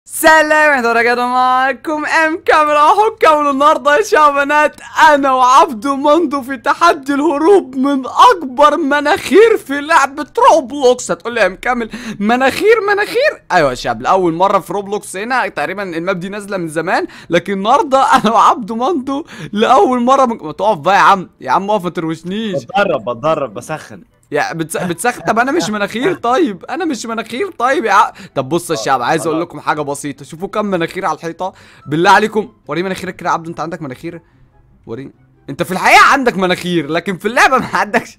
سلام يا رجال معاكم ام كامل اهو كامل النهارده يا شباب انا وعبدو مندو في تحدي الهروب من اكبر مناخير في لعبه روبلوكس هتقول لي يا ام كامل مناخير مناخير ايوه يا شباب لاول مره في روبلوكس هنا تقريبا الماب دي نازله من زمان لكن النهارده انا وعبدو مندو لاول مره من... ما تقف بقى يا عم يا عم اقف ما تروشنيش بتدرب بتدرب بسخن يا بتس... بتسخن طب انا مش مناخير طيب انا مش مناخير طيب يا ع... طب بص يا شباب عايز اقول لكم حاجه بسيطه شوفوا كم مناخير على الحيطه بالله عليكم وريني مناخيرك كده يا عبدو انت عندك مناخير وريني انت في الحقيقه عندك مناخير لكن في اللعبه ما عندكش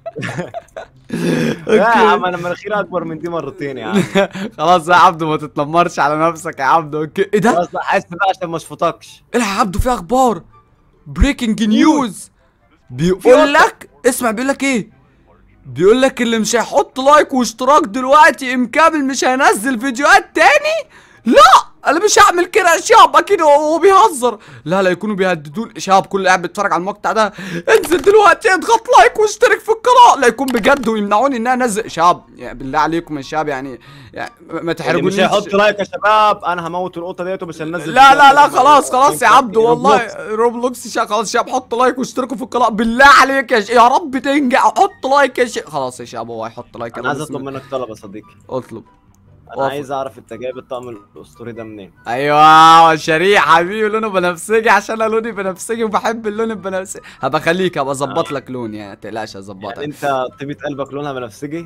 لا يا عم انا مناخيري اكبر من دي مرتين يا عم خلاص يا عبدو ما تتنمرش على نفسك يا عبدو اوكي ايه ده؟ خلاص لا عايز بقى عشان ما اشفطكش الحق يا عبدو في اخبار بريكنج نيوز بيقول لك اسمع بيقول لك ايه بيقول لك اللي مش هيحط لايك واشتراك دلوقتي ام كامل مش هينزل فيديوهات تاني لا انا مش هعمل كده يا شاب اكيد هو بيهزر لا لا يكونوا بيهددون شاب كل قاعد بيتفرج على المقطع ده انزل دلوقتي اضغط لايك واشترك في القناه لا يكون بجد ويمنعوني ان انا انزل شاب يعني بالله عليكم يا شاب يعني, يعني ما اللي تحرجونيش مش هيحط لايك يا شباب انا هموت القطه ديت ومش هننزل لا لا لا فيديوهات. خلاص خلاص يا عبدو والله روبلوكس. روبلوكس شا خلاص شاب حط لايك واشتركوا في القناه بالله عليك يا ش... يا رب تنجح حط لايك يا ش... خلاص يا شباب هو هيحط لايك انا يلا عايز بسم اطلب الله. منك طلب يا صديقي اطلب انا أوف. عايز اعرف انت جايب الطقم الاسطوري ده منين ايوه شريح حبيبي لونه بنفسجي عشان انا لوني بنفسجي وبحب اللون البنفسجي هبقى اخليك هبقى اظبط لك لون يعني ما تقلقش يعني هظبطك انت طيبه قلبك لونها بنفسجي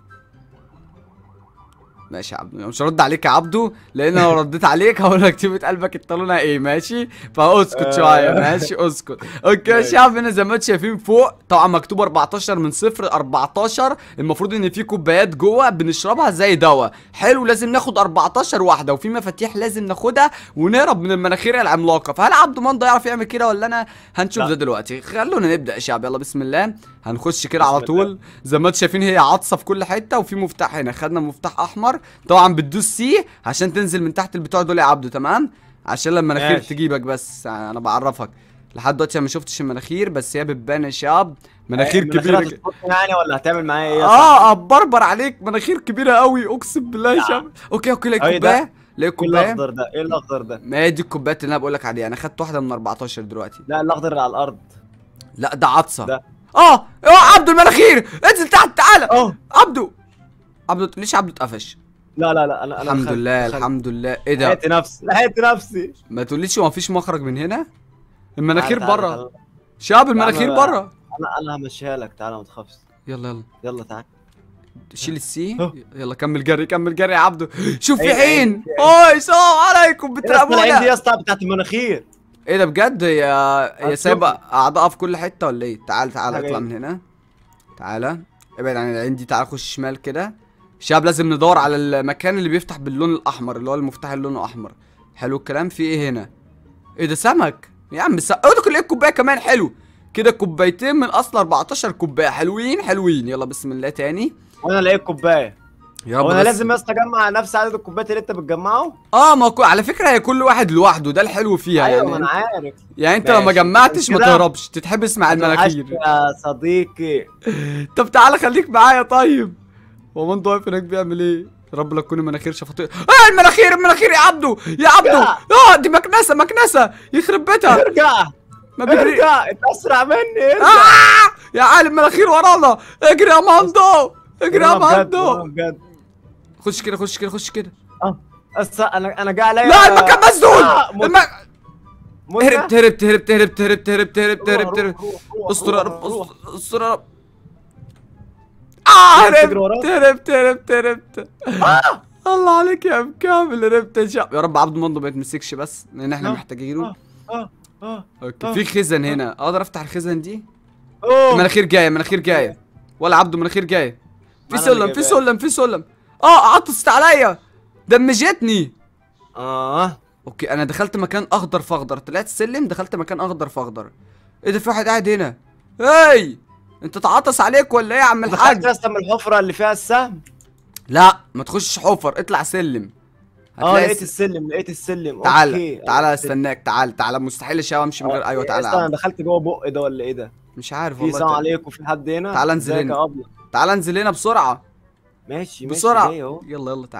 ماشي يا عبدو مش هرد عليك يا عبدو لان لو رديت عليك هقول لك تيبه قلبك انت لونها ايه ماشي فاسكت آه. شويه ماشي اسكت اوكي يا ماشي. شباب هنا زي ما انتم شايفين فوق طبعا مكتوب 14 من صفر 14 المفروض ان في كوبايات جوه بنشربها زي دواء حلو لازم ناخد 14 واحده وفي مفاتيح لازم ناخدها ونهرب من المناخير العملاقه فهل عبدو مندو يعرف يعمل كده ولا انا هنشوف لا. ده دلوقتي خلونا نبدا يا شباب يلا بسم الله هنخش كده على بسم الله. طول زي ما انتم شايفين هي عطسه في كل حته وفي مفتاح هنا خدنا مفتاح احمر طبعا بتدوس سي عشان تنزل من تحت البتوع دول يا عبدو تمام عشان لما المناخير ماشي. تجيبك بس انا بعرفك لحد دلوقتي انا ما شفتش المناخير بس هي بتبان يا شاب مناخير مناخيرها كبيره ك- هتظبطني يعني ولا هتعمل معايا ايه يا صاحبي؟ اه ابربر عليك مناخير كبيره قوي اقسم بالله يا لا. شاب اوكي اوكي لقيت أي ده؟ كوبايه لقيت ايه كوبايه الاخضر ده ايه الاخضر ده ما هي دي الكوبايات اللي انا بقول لك عليها انا خدت واحده من 14 دلوقتي لا الاخضر اللي على الارض لا ده عطسه ده. اه اه عبدو المناخير انزل تحت تعالى اه عبدو عبدو ليش عبدو اتقفش لا لا لا انا انا الحمد دخلت- لله دخلت. الحمد لله ايه ده لحقت نفسي لحقت نفسي ما تقوليش هو مفيش مخرج من هنا المناخير تعال- تعال- بره تعال. شاب المناخير بقى. بره انا انا همشيها لك تعالى ما تخافش يلا يلا يلا تعال شيل السي أهو. يلا كمل جري كمل جري يا عبدو شوف في عين- عين عين- اوي السلام عليكم العين دي يا بتراقبونا اسطى بتاعت المناخير ايه ده بجد هي هي هتشوف. سايبه اعضائها في كل حته ولا ايه تعال تعال حاجة اطلع إيه؟ من هنا تعالى ابعد عن العين دي تعال خش شمال كده شاب لازم ندور على المكان اللي بيفتح باللون الاحمر اللي هو المفتاح اللي لونه احمر حلو الكلام في ايه هنا ايه ده سمك يا عم س... ايه ده كل ايه كوبايه كمان حلو كده كوبايتين من اصل 14 كوبايه حلوين حلوين يلا بسم الله تاني وانا لقيت كوبايه يا رب هو انا بس- لازم يا اسطى اجمع نفس عدد الكوبايات اللي انت بتجمعه اه ما كو... على فكره هي كل واحد لوحده ده الحلو فيها ايوه ما يعني انا عارف يعني انت لو ما ماشي. جمعتش ما كده تهربش تتحبس مع المناخير عشت يا صديقي طب تعالى خليك معايا طيب هو مندو واقف هناك بيعمل ايه يا رب لا تكون المناخير شفطيه اه المناخير المناخير يا عبدو يا عبدو يا. اه دي مكنسه مكنسه يخرب بيتها ارجع ما بيجري ارجع انت اسرع مني ارجع آه يا عالم المناخير ورانا اجري يا مندو اجري يا والله بجد، والله مندو بجد خش كده خش كده خش كده اه بس انا انا جاي عليا لا المكان مسدود آه، مت- الم... مت- هربت هربت هربت هربت هربت هربت هربت روح، هربت هربت روح، روح، روح، استر يا روح، رب روح. استر- استر يا رب اه تجري هربت وراك؟ هربت هربت هربت الله عليك يا ام كامل هربت يا شعب يا رب عبد المنضو ما يتمسكش بس لان احنا آه، محتاجينه آه، اه اه اوكي آه. في خزن هنا اقدر افتح الخزن دي اوه مناخير جايه مناخير جايه ولا عبده مناخير جايه في أنا اللي سلم في جايبها. سلم في سلم اه عطست عليا دمجتني اه اوكي انا دخلت مكان اخضر فاخضر طلعت السلم دخلت مكان اخضر فاخضر ايه ده في واحد قاعد هنا هاي انت تعطس عليك ولا ايه يا عم دخلت الحاج يا اسطى من الحفره اللي فيها السهم لا ما تخشش حفر اطلع سلم اه هتلاقي لقيت الس- السلم لقيت السلم تعال أوكي. تعال آه، استناك تعال تعال مستحيل الشباب امشي من غير آه، ايوه إيه تعال يا يا اسطى عم. انا دخلت جوه بق ده ولا ايه ده مش عارف في والله سلام تعال. عليكم في حد هنا تعال انزل ازيك هنا. يا ابله تعال انزل هنا بسرعه ماشي ماشي بسرعه جاي اهو يلا يلا تعال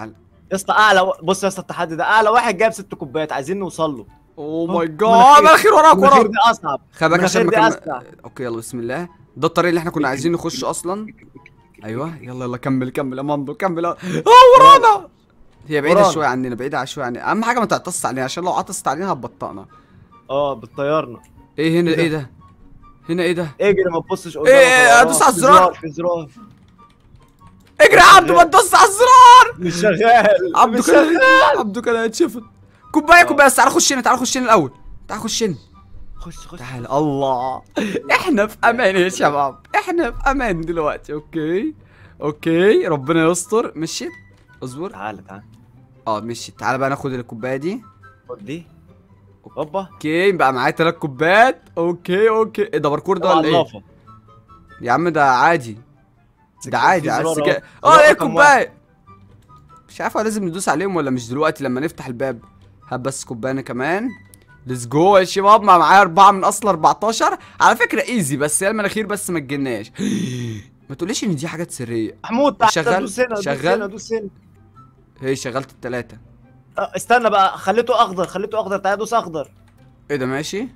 يا اسطى اعلى و... بص يا اسطى التحدي ده اعلى واحد جايب ست كوبايات عايزين نوصل له اوه ماي مناخير. جاد مناخير وراك المناخير وراك دي اصعب خلي بالك عشان المناخير دي مكان اسرع اوكي يلا بسم الله ده الطريق اللي احنا كنا عايزين نخش اصلا ايوه يلا يلا كمل كمل يا مندو كمل اه ورانا هي بعيدة ورانا. شوية عننا بعيدة شوية عننا أهم حاجة ما تعطس علينا عشان لو عطست علينا هتبطئنا اه بتطيرنا إيه هنا إيه ده؟ إيه ده؟ هنا إيه ده؟ اجري ما تبصش قدامك إيه، ولا ادوس وراك. على الزرار. في زرار اجري يا عبدو ما تدوس على الزرار مش شغال عبدو مش كده شغال عبدو كده هيتشفط كوباية كوباية بس تعالى خش هنا تعالى خش هنا الأول تعالى خش هنا خش خش تعال الله احنا في امان يا شباب احنا في امان دلوقتي اوكي اوكي ربنا يستر مشيت اصبر تعالى تعالى اه مشيت تعال بقى ناخد الكوبايه دي خد دي هوبا اوكي بقى معايا ثلاث كوبايات اوكي اوكي ايه ده باركور ده ولا ايه اللافة. يا عم ده عادي ده عادي في عادي زرار سجا... أهو. اه زرار ايه رقم كوبايه مش عارف هو لازم ندوس عليهم ولا مش دلوقتي لما نفتح الباب هات بس كوبايه كمان ليتس جو يا شباب ما معايا أربعة من أصل 14 على فكرة ايزي بس هي المناخير بس ما تجناش ما تقوليش إن دي حاجات سرية محمود تعالى شغال؟ دوس هنا دوس شغال؟ هنا دوس هنا هي شغلت التلاتة آه، استنى بقى خليته اخضر خليته اخضر تعالى دوس اخضر ايه ده ماشي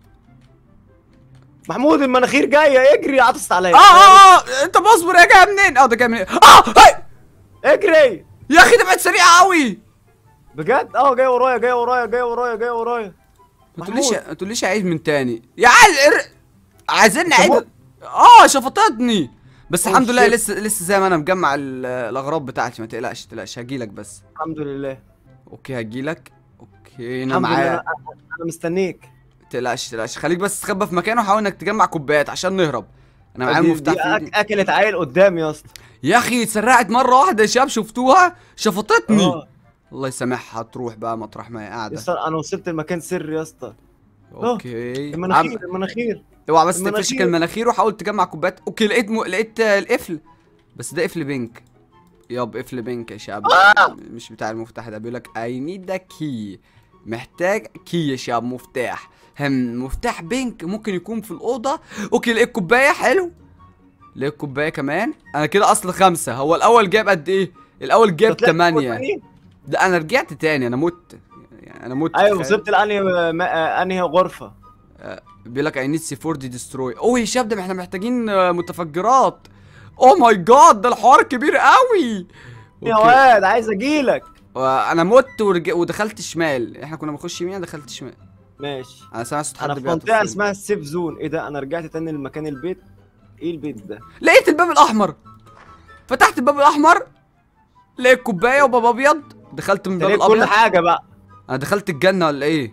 محمود المناخير جايه اجري عطست عليا اه اه اه انت بصبر يا جاي منين اه ده جاي منين اه هاي اجري يا اخي ده بقت سريعة قوي بجد اه جاي ورايا جاي ورايا جاي ورايا جاي ورايا ما تقوليش محمود. ما تقوليش عيد من تاني يا عيل عايزين نعيد محمود. اه شفطتني بس Oh الحمد لله shit. لسه لسه زي ما انا مجمع ال- الاغراض بتاعتي ما تقلقش ما تقلقش هجيلك بس الحمد لله اوكي هجيلك اوكي انا الحمد لله معايا انا أنا مستنيك ما تقلقش تقلقش خليك بس تخبى في مكانه وحاول انك تجمع كوبايات عشان نهرب انا معايا دي- المفتاح دي في أك- ايدي اكلت عيل قدامي يا اسطى يا اخي اتسرعت مره واحده يا شباب شفتوها شفطتني آه. الله يسامحها تروح بقى مطرح ما هي يا قاعده اسطى انا وصلت المكان سري يا اسطى اوكي المناخير عم- المناخير اوعى بس المناخير. تفشك المناخير وحاول تجمع كوبايات اوكي لقيت م... لقيت آه، القفل بس ده قفل بينك ياب قفل بينك يا شباب مش بتاع المفتاح ده بيقول لك اي نيد ذا كي محتاج كي يا شباب مفتاح هم مفتاح بينك ممكن يكون في الاوضه اوكي لقيت كوبايه حلو لقيت كوبايه كمان انا كده اصل خمسه هو الاول جاب قد ايه الاول جاب طلعت فوق 8 تاني؟ ده انا رجعت تاني انا مت يعني انا مت ايوه تخيل. وصلت لانهي ما- انهي غرفه بيقول لك اي نيد سي 4 دي ديستروي اوه يا شباب ده احنا محتاجين آه، متفجرات اوه ماي جاد ده الحوار كبير قوي يا أوكي. واد عايز اجيلك انا مت ورج... ودخلت شمال احنا كنا بنخش يمين أنا دخلت شمال ماشي انا سامع صوت انا حد في بيعطس منطقه هنا. اسمها السيف زون ايه ده انا رجعت تاني لمكان البيت ايه البيت ده لقيت الباب الاحمر فتحت الباب الاحمر لقيت كوبايه وباب ابيض دخلت من الباب تلاقي كل الابيض حاجه بقى انا دخلت الجنه ولا ايه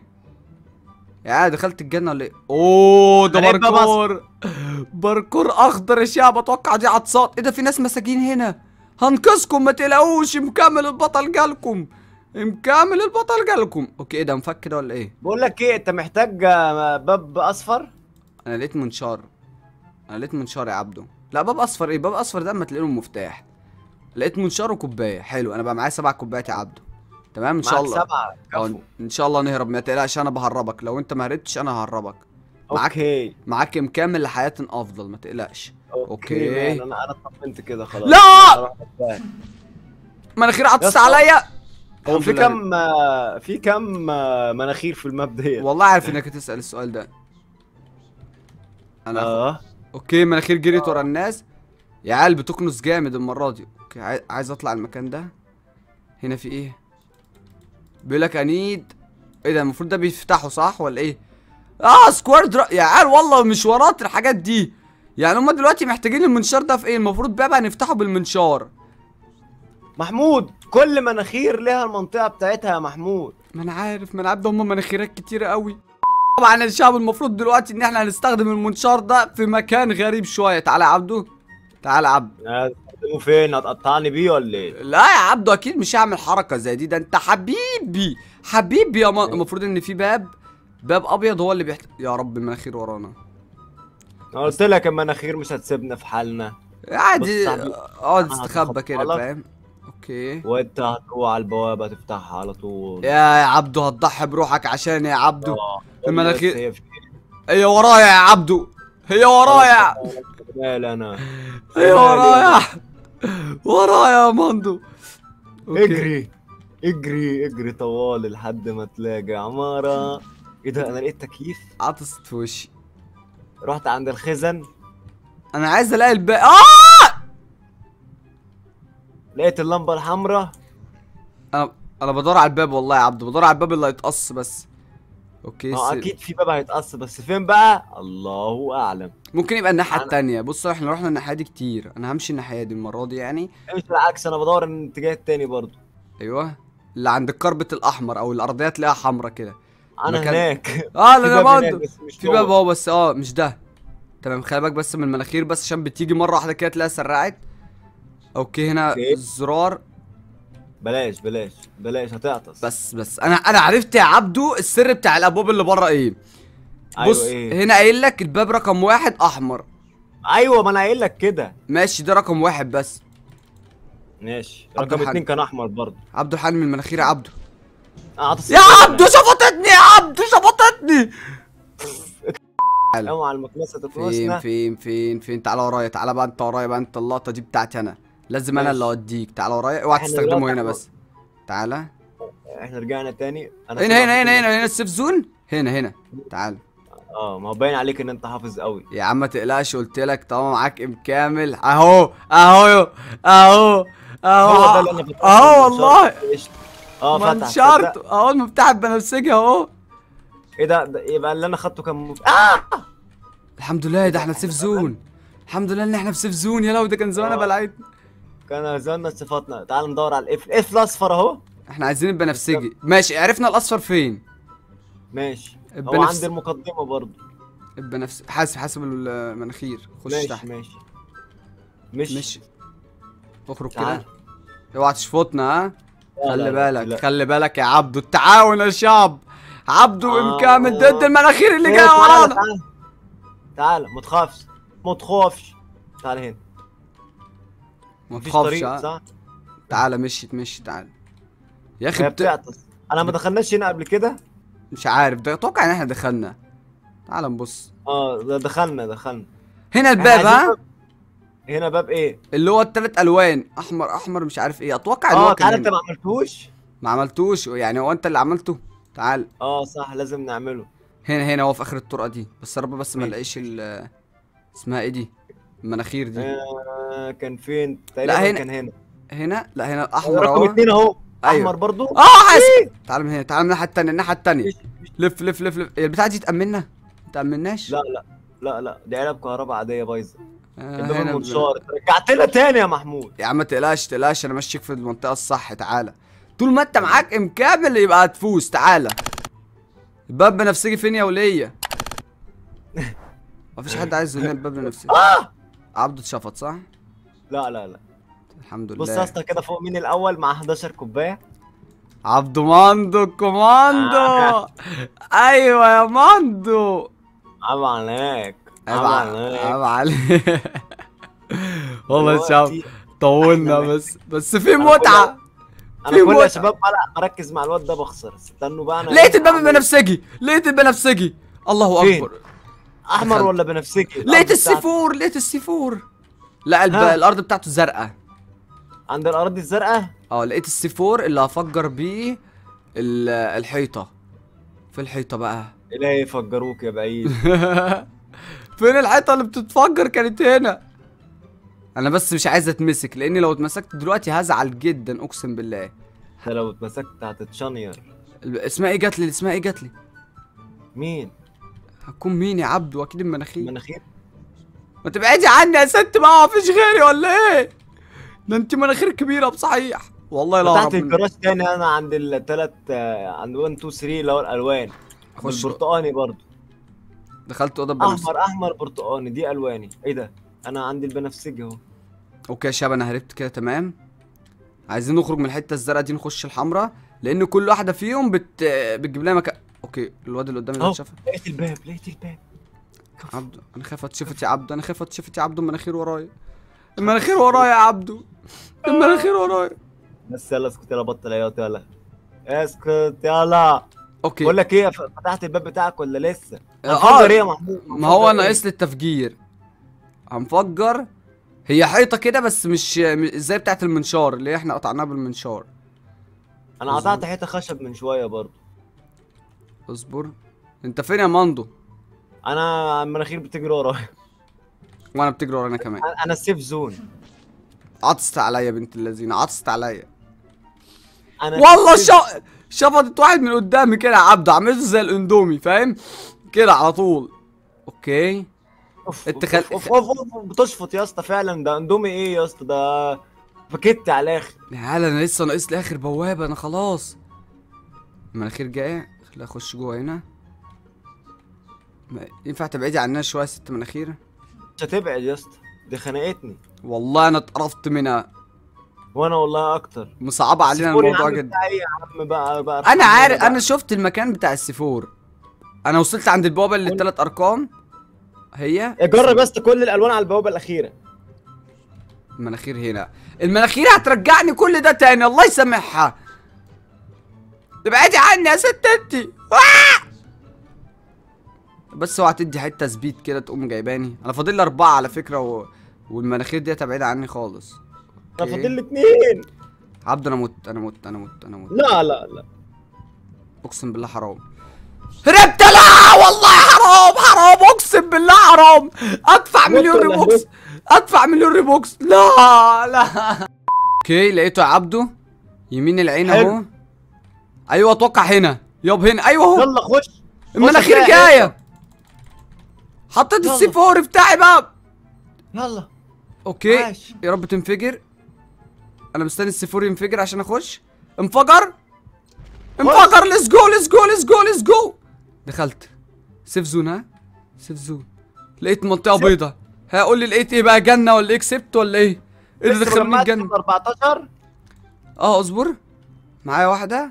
يا دخلت الجنه ولا ايه اوه ده هنبقى بس- باركور باركور اخضر يا شباب اتوقع دي عطسات ايه ده في ناس مساجين هنا هنقذكم ما تقلقوش مكمل البطل جالكم مكمل البطل جالكم اوكي ايه ده مفك كده ولا ايه بقول لك ايه انت محتاج آه، باب اصفر انا لقيت منشار انا لقيت منشار يا عبدو لا باب اصفر ايه باب اصفر ده اما تلاقي له مفتاح لقيت منشار وكوبايه حلو انا بقى معايا سبع كوبايات يا عبدو تمام ان شاء معاك الله سبعه أو كفو ان شاء الله نهرب ما تقلقش انا بهربك لو انت ما هربتش انا ههربك معاك اوكي معاك مكمل لحياة افضل ما تقلقش أوكي. اوكي مان، انا انا اطمنت كده خلاص لا! أنا رحت أرتاح. مناخير عطست اسطى. عليا هو الحمد في لله. كم آه، في كم آه، مناخير في الماب ديت والله عارف انك هتسال السؤال ده انا آه. اه اوكي مناخير جريت ورا الناس يا عيال بتكنس جامد المره دي اوكي عاي- عايز اطلع المكان ده هنا في ايه بيقول لك انيد ايه ده المفروض ده بيفتحوا صح ولا ايه اه سكواد را... يا عيال والله مش ورات الحاجات دي يعني هما دلوقتي محتاجين المنشار ده في ايه المفروض باب هنفتحه بالمنشار محمود كل مناخير لها المنطقه بتاعتها يا محمود ما انا عارف ما انا عارف ده هم مناخيرات كتيره قوي طبعا الشعب المفروض دلوقتي ان احنا هنستخدم المنشار ده في مكان غريب شويه تعالى يا عبدو تعالى يا عبدو هتستخدمه فين هتقطعني بيه ولا ايه لا يا عبدو اكيد مش هعمل حركه زي دي ده انت حبيبي حبيبي يا ما... المفروض ان في باب باب ابيض هو اللي بيحت... يا رب المناخير ورانا انا قلت لك المناخير مش هتسيبنا في حالنا عادي بص يا حبيبي، اقعد أنا استخبى كده هتخبى لك. فاهم اوكي وانت هتروح على البوابه تفتحها على طول يا يا عبدو هتضحي بروحك عشان يا عبدو آه. المناخير- بس هي في- هي ورايا يا عبدو هي ورايا مال انا هي ورايا ورايا يا ماندو أوكي. اجري اجري اجري طوال لحد ما تلاقي عمارة ايه ده انا لقيت تكييف عطست في وشي رحت عند الخزن انا عايز الاقي الباقي اه لقيت اللمبة الحمراء انا انا بدور على الباب والله يا عبدو بدور على الباب اللي هيتقص بس اوكي اه سي- اكيد في باب هيتقص بس فين بقى الله اعلم ممكن يبقى الناحيه أنا- التانية بص احنا رحنا الناحيه دي كتير انا همشي الناحيه دي المره دي يعني مش بالعكس انا بدور الاتجاه التاني برضو ايوه اللي عند الكربة الاحمر او الارضيه تلاقيها حمرا كده انا مكان- هناك اه في لا انا باب هناك برضه بس مش في باب جوه. اهو بس اه مش ده تمام خلي بالك بس من المناخير بس عشان بتيجي مره واحده كده تلاقيها سرعت اوكي هنا أوكي. الزرار بلاش بلاش بلاش هتعطس بس بس انا انا عرفت يا عبدو السر بتاع الابواب اللي بره ايه أيوة بص إيه؟ هنا قايل لك الباب رقم واحد احمر ايوه ما انا قايل لك كده ماشي ده رقم واحد بس ماشي عبد رقم الحليم. اتنين كان احمر برضه عبدو الحال من المناخير يا عبدو عطس يا عبدو شفطتني يا عبدو شفطتني اوعى المكنسه فين تكنسنا فين فين فين تعالى ورايا تعالى بقى انت ورايا بقى انت اللقطه دي بتاعتي انا لازم انا ماشي. اللي اوديك تعالى ورايا اوعى احنا تستخدمه دلوقتي هنا احنا- بس تعالى احنا رجعنا تاني انا هنا سمعت هنا هنا كده. هنا هنا السيف زون هنا هنا تعال اه ما هو باين عليك ان انت حافظ قوي يا عم ما تقلقش قلت لك طالما معاك ام كامل اهو اهو اهو اهو هو ده اللي انا فتحته اهو من والله شرط قشطة. اه فتح منشرت تصدق؟ اهو المفتاح البنفسجي اهو ايه ده, ده يبقى اللي انا خدته كان مف... اه الحمد لله ده احنا في سيف زون الحمد لله ان احنا في سيف زون يا لو ده كان زمان آه. بلعت كان زلنا صفاتنا تعال ندور على الاف الاف الاصفر اهو احنا عايزين البنفسجي ماشي عرفنا الاصفر فين ماشي هو البنفس- عند المقدمه برضه البنفس حاسب حاسب المناخير خش ماشي تحت ماشي مش مش اخرج تعال. كده اوعى تشفطنا ها لا، خلي لا، لا، بالك لا. خلي بالك يا عبدو التعاون يا شعب عبدو آه. وامكامل ضد المناخير اللي إيه، جايه تعال، ورانا تعال. تعال ما تخافش ما تخافش تعال هنا ما مفيش تخافش طريق ها صح تعالى مشي مشي تعالى يا اخي هي بت... بتعطس انا ما دخلناش هنا قبل كده مش عارف ده اتوقع ان احنا دخلنا تعالى نبص اه ده دخلنا دخلنا هنا إحنا الباب عايزين ها باب- هنا باب ايه اللي هو التلات الوان احمر احمر مش عارف ايه اتوقع ان اه هو كان تعال انت هنا. ما عملتوش ما عملتوش يعني هو انت اللي عملته تعال اه صح لازم نعمله هنا هنا هو في اخر الطرقه دي بس يا رب بس ما ماشي. نلاقيش ال اسمها ايه دي المناخير دي آه كان فين تقريبا هنا. كان هنا هنا لا هنا احمر رقم اهو اتنين اهو أيوه. احمر برضو اه حاسب تعال من هنا تعال من الناحيه التانيه الناحيه التانيه مش- مش- لف لف لف لف هي البتاعه دي تأمننا ما تأمناش لا لا لا لا دي علب كهرباء عاديه بايظه آه الباب هنا المنشار رجعتنا تاني يا محمود يا عم ما تقلقش تقلقش انا ماشيك في المنطقه الصح تعالى طول ما انت معاك ام كامل يبقى هتفوز تعالى الباب بنفسجي فين يا وليه مفيش حد عايز هنا الباب بنفسجي اه عبده اتشفط صح لا لا لا الحمد لله بص يا اسطى كده فوق مين الاول مع 11 كوبايه عبدو ماندو كوماندو آه. ايوه يا ماندو عيب عليك عيب عيب عليك عيب عليك والله يا دلوقتي شباب طولنا إحنا بس بس في أنا متعه انا في كل متعة. يا شباب بلعب مركز مع الواد ده بخسر استنوا بقى انا لقيت الباب أعمل- البنفسجي لقيت البنفسجي الله فين؟ اكبر احمر دخلت. ولا بنفسجي لقيت الأرض السي بتاعته. 4 لقيت السي 4 لا الب... ها؟ الارض بتاعته زرقاء عند الارض الزرقاء اه لقيت السي 4 اللي هفجر بيه ال- الحيطه في الحيطه بقى الهي يفجروك يا بعيد فين الحيطه اللي بتتفجر كانت هنا انا بس مش عايز اتمسك لاني لو اتمسكت دلوقتي هزعل جدا اقسم بالله انت لو اتمسكت هتتشنير ال- اسمها ايه جات لي اسمها ايه جات لي مين هتكون مين يا عبدو اكيد المناخير مناخير ما تبعدي عني يا ست بقى مفيش غيري ولا ايه ده انت مناخير كبيره بصحيح والله لا فتحت أعرف من- الجراج تاني انا عند التلات آه، عند 1 2 3 اللي هو الالوان خش البرتقاني برضو دخلت اوضه بنفسجي احمر احمر برتقاني دي الواني ايه ده انا عندي البنفسجي اهو اوكي يا شباب انا هربت كده تمام عايزين نخرج من الحته الزرقاء دي نخش الحمراء لان كل واحده فيهم بت... بتجيب لنا مكان اوكي الواد اللي قدامي ده أهو. اتشفط لقيت الباب لقيت الباب عبدو انا خايف اتشفط يا عبدو انا خايف اتشفط يا عبدو المناخير ورايا المناخير ورايا يا عبدو المناخير ورايا بس يلا اسكت يلا بطل عياط يلا اسكت يلا اوكي بقول لك ايه ف- فتحت الباب بتاعك ولا لسه؟ آه، هنفجر ايه يا محمود؟ ما هو هنفجر إيه؟ ناقص لي التفجير هنفجر هي حيطه كده بس مش مش زي بتاعه المنشار اللي احنا قطعناها بالمنشار انا مظبوط. قطعت حته خشب من شويه برضه اصبر انت فين يا ماندو انا المناخير بتجري ورايا وانا بتجري ورانا كمان انا السيف زون عطست عليا يا بنت اللذينه عطست عليا انا والله السيف- ش... شفطت واحد من قدامي كده يا عبده عملته زي الاندومي فاهم كده على طول اوكي اوف انت اوف خل- اوف اوف اوف بتشفط يا اسطى فعلا ده اندومي ايه يا اسطى ده باكيت على الاخر تعالى انا لسه ناقص لي اخر بوابه انا خلاص المناخير جايه خليها اخش جوه هنا ما- ينفع تبعدي عنها شويه يا ست مناخير مش هتبعد يا اسطى دي خنقتني والله انا اتقرفت منها وانا والله اكتر مصعبه علينا السيفور يا الموضوع عم جدا بتاعي يا عم بقى بقى انا ارحمني عارف بقى. انا شفت المكان بتاع السيفور انا وصلت عند البوابه اللي الثلاث ارقام هي جرب بس كل الالوان على البوابه الاخيره المناخير هنا المناخير هترجعني كل ده تاني الله يسامحها ابعدي عني يا ست انتي آه! بس اوعى تدي حته سبيد كده تقوم جايباني انا فاضل لي اربعه على فكره و... والمناخير دي بعيده عني خالص انا أوكي. فاضل لي اتنين عبد انا مت انا مت انا مت انا مت لا لا لا اقسم بالله حرام هربت لا والله حرام حرام اقسم بالله حرام ادفع مت مليون ولا ريبوكس هربت؟ ادفع مليون ريبوكس لا لا اوكي لقيته يا عبده يمين العين حلو. اهو ايوه اتوقع هنا ياب هنا ايوه اهو يلا خش المناخير خش جايه حطيت يلا. السي 4 بتاعي بقى يلا اوكي عاش. يا رب تنفجر انا مستني السي 4 ينفجر عشان اخش انفجر انفجر ليتس جو ليتس جو ليتس جو ليتس جو دخلت سيف زون ها سيف زون لقيت منطقه سيف. بيضاء ها قول لي لقيت ايه بقى جنه ولا ايه كسبت ولا ايه ايه اللي لسه دخلني مجمعت الجنه 14 اه اصبر معايا واحده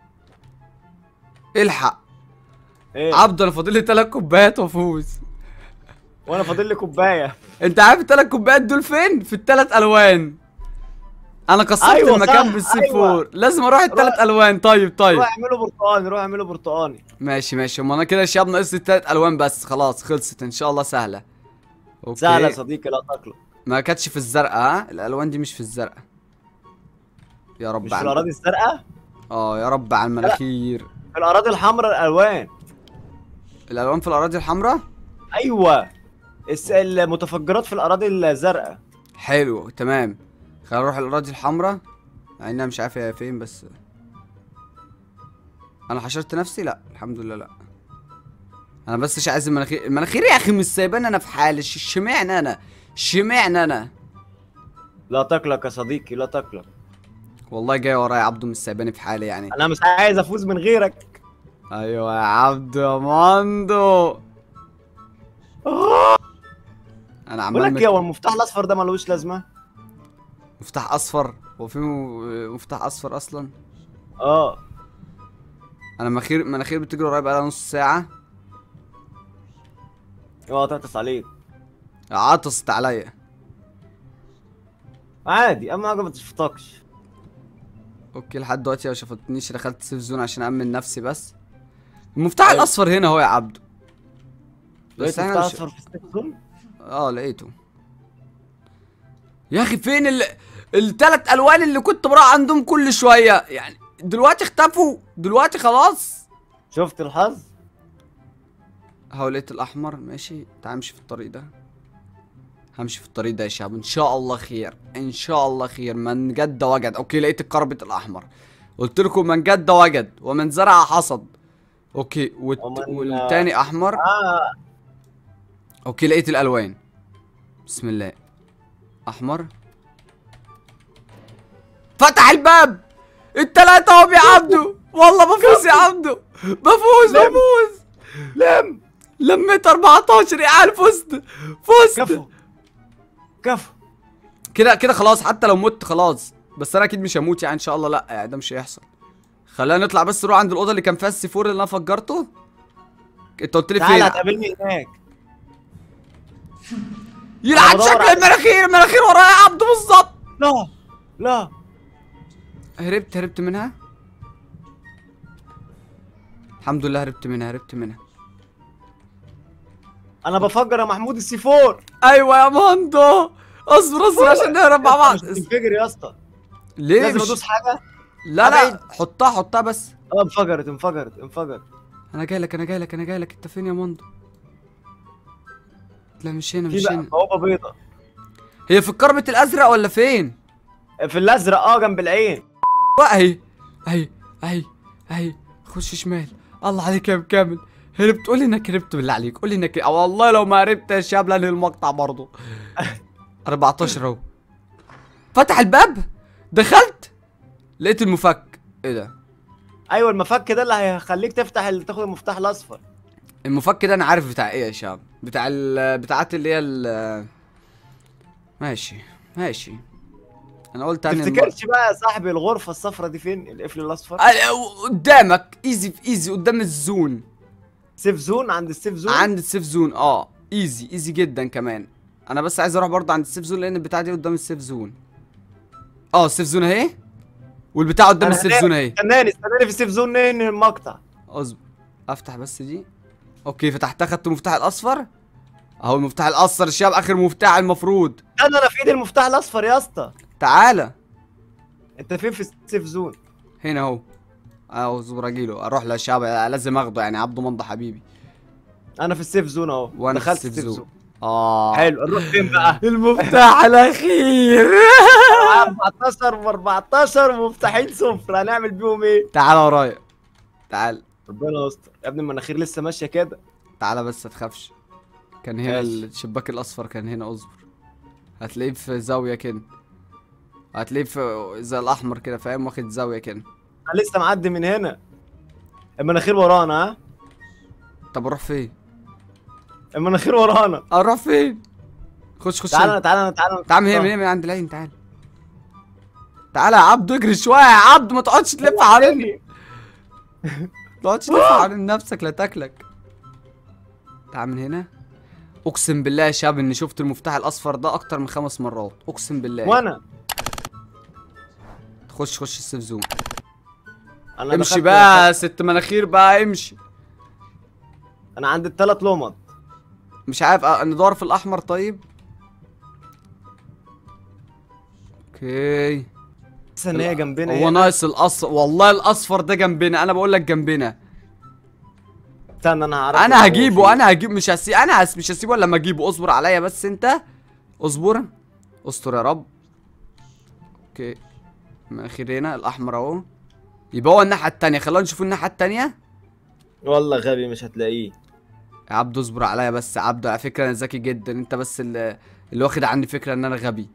الحق ايه عبد انا فاضل لي ثلاث كوبايات وافوز وانا فاضل لي كوبايه انت عارف الثلاث كوبايات دول فين في الثلاث الوان انا كسرت أيوة المكان صح، بالسي أيوة. 4 لازم اروح الثلاث روح- الوان طيب طيب روح اعمله برتقاني روح اعمله برتقاني ماشي ماشي ما انا كده يا شباب ناقص لي الثلاث الوان بس خلاص خلصت ان شاء الله سهله اوكي سهله يا صديقي لا تقلق ما كانتش في الزرقاء ها الالوان دي مش في الزرقاء يا رب مش في على الاراضي الزرقاء اه يا رب على المناخير في الاراضي الحمراء الالوان الالوان في الاراضي الحمراء ايوه الس- المتفجرات في الاراضي الزرقاء حلو تمام خلينا نروح الاراضي الحمراء مع انها مش عارف هي فين بس انا حشرت نفسي لا الحمد لله لا انا بس مش عايز المناخير المناخير يا اخي مش سايباني انا في حالي ش- اشمعنى انا اشمعنى انا لا تقلق يا صديقي لا تقلق والله جاي ورايا عبده مش سايباني في حالي يعني انا مش عايز افوز من غيرك ايوه يا عبده يا ماندو انا بقول عمال لك ايه مت... هو المفتاح الاصفر ده ملوش لازمه مفتاح اصفر هو في م- مفتاح اصفر اصلا اه انا مناخير مناخير بتجري ورايا بقالها نص ساعه اوعى تعطس عليك عطست عليا عادي اهم حاجه ما تشفطكش اوكي لحد دلوقتي ما شفتنيش دخلت سيف زون عشان امن نفسي بس المفتاح أيوة. الاصفر هنا اهو يا عبده لقيت احنا مفتاح مش- اصفر في السيف زون اه لقيته يا اخي فين ال... التلات الوان اللي كنت بروح عندهم كل شويه يعني دلوقتي اختفوا دلوقتي خلاص شفت الحظ اهو لقيت الاحمر ماشي تعال امشي في الطريق ده همشي في الطريق ده يا شباب ان شاء الله خير ان شاء الله خير من جد وجد اوكي لقيت القربة الاحمر قلت لكم من جد وجد ومن زرع حصد اوكي والت... ومن- والتاني احمر اه اوكي لقيت الالوان بسم الله احمر فتح الباب التلاتة اهو يا عبده والله بفوز يا عبده بفوز لم. بفوز لم لميت 14 يا عيال فزت فزت كفو كفو كده كده خلاص حتى لو مت خلاص بس انا اكيد مش هموت يعني ان شاء الله لا يعني ده مش هيحصل خلينا نطلع بس نروح عند الاوضه اللي كان فيها السي 4 اللي انا فجرته انت قلت لي تعالى فين هتقابلني هناك يلعن بدور شكل على- المناخير المناخير ورايا يا عبده بالظبط لا لا هربت هربت منها الحمد لله هربت منها هربت منها انا بفجر يا محمود السي 4 ايوه يا ماندو اصبر اصبر عشان نهرب مع بعض مش تنفجر يا اسطى ليه لازم مش... ادوس حاجه لا أبعد. لا حطها حطها بس اه انفجرت انفجرت انفجرت انا جاي لك انا جاي لك انا جاي لك انت فين يا مندو لا مش هنا في مش بقى هنا بوابه بيضه هي في الكربت الازرق ولا فين في الازرق اه جنب العين بقى اهي اهي اهي اهي خش شمال الله عليك يا كامل هربت قول لي انك هربت بالله عليك قول لي انك أو والله لو ما هربت يا شباب لانهي المقطع برضه 14 اهو فتح الباب دخلت لقيت المفك ايه ده ايوه المفك ده اللي هيخليك تفتح ال- تاخد المفتاح الاصفر المفك ده انا عارف بتاع ايه يا شباب بتاع ال بتاعت اللي هي ال ماشي ماشي انا قلت أنهي الم- تفتكرش بقى يا صاحبي الغرفه الصفرا دي فين القفل الاصفر آه، قدامك ايزي في ايزي قدام الزون سيف زون عند السيف زون عند السيف زون اه ايزي ايزي جدا كمان انا بس عايز اروح برضه عند السيف زون لان البتاع دي قدام السيف زون اه السيف زون اهي والبتاع قدام أنا السيف هنام. زون اهي استناني استناني في السيف زون ننهي المقطع اصبر افتح بس دي اوكي فتحتها خدت المفتاح الاصفر اهو المفتاح الاصفر الشباب اخر مفتاح المفروض انا انا في ايدي المفتاح الاصفر يا اسطى تعالى انت فين في السيف زون هنا اهو اهو اصبر اجيله اروح له يا شباب لازم اخده يعني عبده مضى حبيبي انا في السيف زون اهو وانا في دخلت السيف زون اه حلو نروح فين بقى المفتاح الاخير 14 و 14 مفتاحين صفر هنعمل بيهم ايه تعالى ورايا تعال ربنا يستر يا ابني المناخير لسه ماشيه كده تعالى بس ما تخافش كان هنا ماشي. الشباك الاصفر كان هنا اصبر هتلاقيه في زاويه كده هتلاقيه في زي الاحمر كده فاهم واخد زاويه كده انا لسه معدي من هنا المناخير ورانا ها طب اروح فين المناخير ورانا اروح فين خش خش تعالى تعالى تعالى تعال من هنا من هنا من عند العين تعال تعالى يا عبد اجري شويه يا عبد ما تقعدش تلف حوالين ما تقعدش تلف حوالين نفسك لا تاكلك تعال من هنا اقسم بالله يا شباب اني شفت المفتاح الاصفر ده اكتر من خمس مرات اقسم بالله وانا خش خش السيف زون انا امشي دخلت- بقى يا ست مناخير بقى امشي انا عند الثلاث لمض مش عارف أه، ندور في الاحمر طيب اوكي بس ان هي جنبنا هو هنا. ناقص الاصفر والله الاصفر ده جنبنا انا بقول لك جنبنا استنى انا هعرف انا هجيبه انا هجيب مش هسيب انا هس مش هسيبه الا لما اجيبه اصبر عليا بس انت اصبر استر يا رب اوكي مناخير هنا الاحمر اهو يبقى هو الناحيه التانية خلونا نشوف الناحيه التانية والله غبي مش هتلاقيه يا عبدو اصبر عليا بس يا عبدو على فكره انا ذكي جدا انت بس اللي, اللي واخد عني فكره ان انا غبي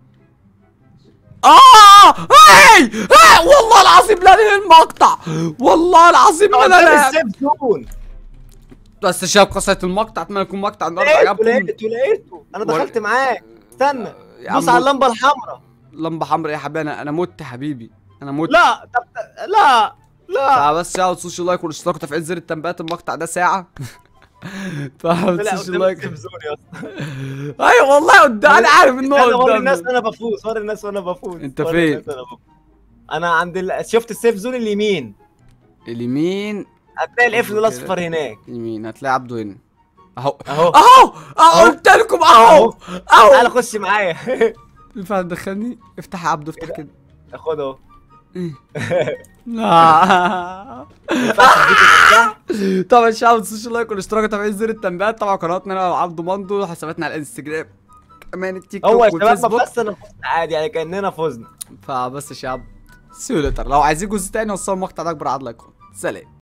اه هاي هاي والله العظيم لا ليه المقطع والله العظيم لا قدام لا السيف زون بس شاب قصه المقطع اتمنى يكون مقطع النهارده لقيته عجبكم لقيته لقيته انا ولا- دخلت معاك استنى يا بص عم على اللمبه الحمراء لمبه حمراء يا حبيبي انا انا مت يا حبيبي انا مت لا طب لا لا تعال بس شاو تسوشي لايك والاشتراك وتفعيل زر التنبيهات المقطع ده ساعه تعال طلع تسوشي قدام لايك السيف زون يا اسطى ايوه والله قدام انا عارف ان هو انا وري الناس قدامنا انا بفوز وري الناس وانا بفوز انت وري فين؟ الناس أنا بفوز. انا عند ال... شفت السيف زون اليمين اليمين هتلاقي القفل كده. الاصفر هناك يمين هتلاقي عبده هنا اهو اهو اهو اهو قلت لكم اهو تعالى اهو خش معايا ينفع تدخلني افتح يا عبده افتح كده خد اهو لا طبعا شعب تنسوش اللايك والاشتراك وتفعيل زر التنبيهات طبعا قناتنا انا وعبده مندو حساباتنا على الانستجرام كمان التيك هو يا توك شباب والفيسبوك بس انا فزت عادي يعني كاننا فزنا فبس يا شباب سيو ليتر لو عايزين جزء تاني وصلوا المقطع ده اكبر عدد لايكات سلام